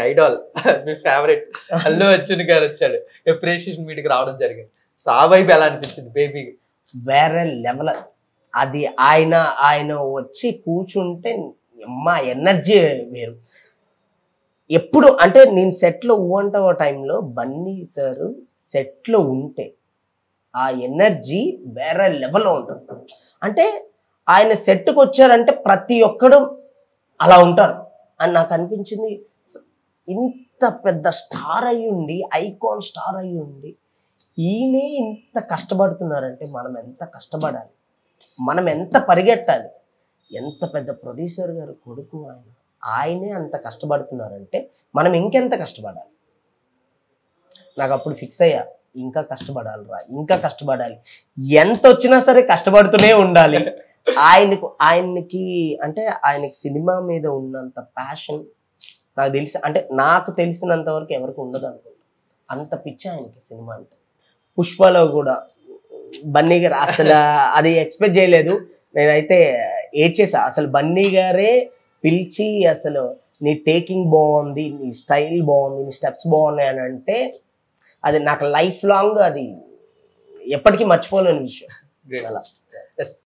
Idol మీ favourite Allu Arjun garu వచ్చాడు appreciation meeting రావడం జరిగింది సో ఆ వైపు ఎలా అనిపించింది బేబీకి వేరే లెవెల్ అది ఆయన ఆయన వచ్చి కూర్చుంటే మా ఎనర్జీ వేరు ఎప్పుడు అంటే నేను సెట్లో ఊంట టైంలో బన్నీ సార్ సెట్లో ఉంటే ఆ ఎనర్జీ వేరే లెవెల్లో ఉంటుంది అంటే ఆయన సెట్కి వచ్చారంటే ప్రతి ఒక్కడు అలా ఉంటారు అని నాకు అనిపించింది స- ఇంత పెద్ద స్టార్ అయి ఉండి ఐకాన్ స్టార్ అయి ఉండి ఈయనే ఇంత కష్టపడుతున్నారంటే మనం ఎంత కష్టపడాలి మనం ఎంత పరిగెట్టాలి ఎంత పెద్ద ప్రొడ్యూసర్ గారు కొడుకు ఆయన ఆయనే అంత కష్టపడుతున్నారంటే మనం ఇంకెంత కష్టపడాలి నాకు అప్పుడు ఫిక్స్ అయ్యా ఇంకా కష్టపడాలి రా ఇంకా కష్టపడాలి ఎంత వచ్చినా సరే కష్టపడుతూనే ఉండాలి ఆయనకు ఆయనకి అంటే ఆయనకి సినిమా మీద ఉన్నంత ప్యాషన్ నాకు తెలిసి అంటే నాకు తెలిసినంత వరకు ఎవరికి ఉండదు అనుకుంటా అంత పిచ్చి ఆయనకి సినిమా అంటే పుష్పలో కూడా బన్నీ గారు అసలు అది ఎక్స్పెక్ట్ చేయలేదు నేనైతే ఏడ్చేసా అసలు బన్నీ గారే పిలిచి అసలు నీ టేకింగ్ బాగుంది నీ స్టైల్ బాగుంది నీ స్టెప్స్ బాగున్నాయి అని అంటే అది నాకు లైఫ్ లాంగ్ అది ఎప్పటికీ మర్చిపోలేని విషయం Great. అలా Yes.